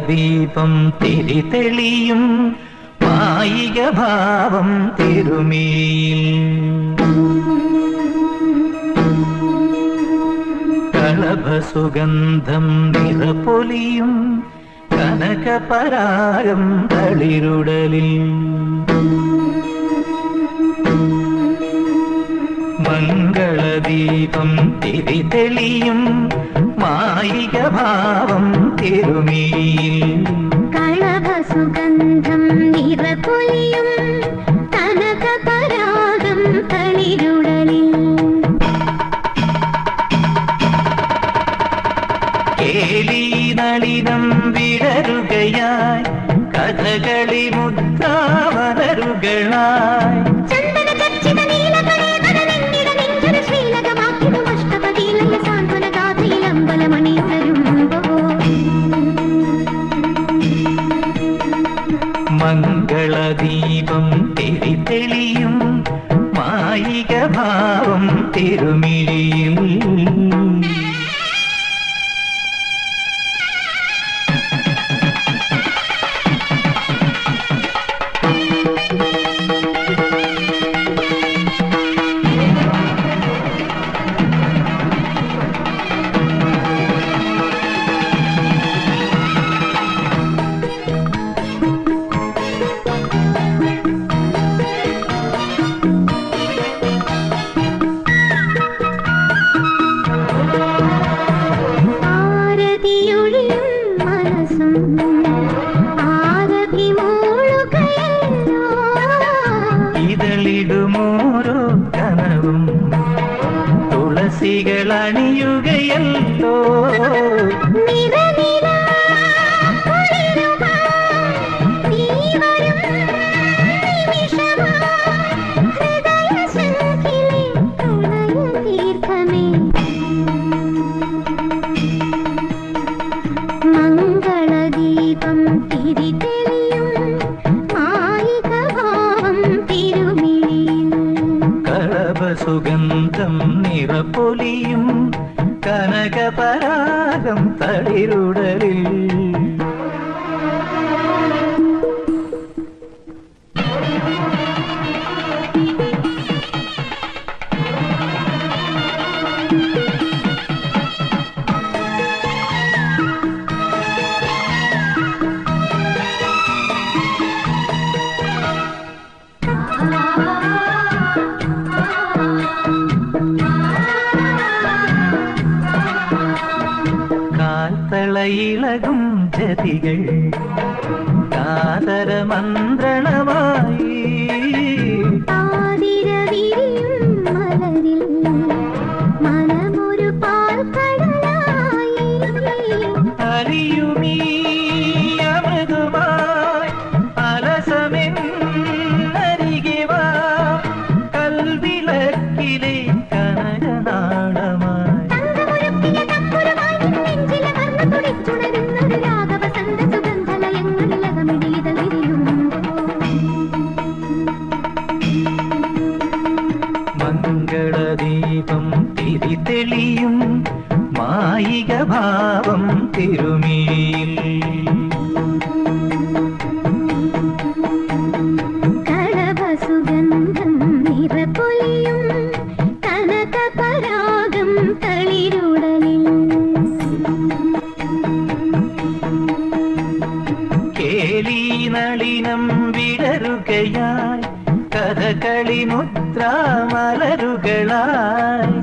മംഗളദീപം തിരിതെളിയും മായിക ഭാവം തിരുമേയിൽ കളഭസുഗന്ധം നിറപൊലിയും കനകപരാഗം തളിരുടലിൽ മംഗളദീപം തിരിതെളിയും മായിക ഭാവം തിരുമേയിൽ കളഭസുഗന്ധം നിറപൊലിയും കനകപരാഗം തളിരുടലിൽ കേലി നളിനം വിടരുകയായി കഥകളി മുദ്രാവലരുകളായി ചന്ദന ചർച്ചിത നീലകളേതരനെന്നിട നെഞ്ചൊരു ശ്രീലകമാക്കിടും അഷ്ടപതിയിലല്ല സാന്ത്വന ഗാഥയിൽ അമ്പലമണിയുണരുമ്പോ മംഗളദീപം തിരിതെളിയും മായിക ഭാവം തിരുമിഴിയിൽ ആരതിയൊഴിയും മനസ്സും ആരതി മൂളുകയല്ലോ ഇതളിടുമോരോ കനവും തുളസികൾ അണിയുകയല്ലോ നിറനിറ കുളിരുമായി നീ വരും നിമിഷമായി ഹൃദയശങ്കിലെ പ്രണയതീർത്ഥമേ മംഗളദീപം തിരിതെളിയും മായികഭാവം തിരുമിഴിയിൽ കളഭസുഗന്ധം നിറപ്പൊലിയും കനകപരാഗം തളിരുടലിൽ കാൽത്തളയിളകും ജതികൾ കാതര മന്ത്രണമായി ആതിരവിരിയും മലരിൽ മനമൊരു പാൽക്കടലായി അലിയുമീ അമൃതുമായി അലസമെന്നരികെ വാ കൽവിളക്കിലെ കനകനാളമായി തങ്കമുരുക്കിയ തമ്പുരുമായി നിൻ നെഞ്ചിലെ വർണ്ണ തുടിച്ചുണരുന്നൊരു രാഗവസന്ത സുഗന്ധലയങ്ങളിൽ അകമിഴിതൾ മംഗളദീപം തിരിതെളിയും മായിക ഭാവം തിരുമിഴിയിൽ കളഭസുഗന്ധം നിറപൊലിയും കനകപരാഗം തളിരുടലിൽ കേലി നളിനം വിടരുകയായി കഥകളി മുദ്രാമലരുകളായി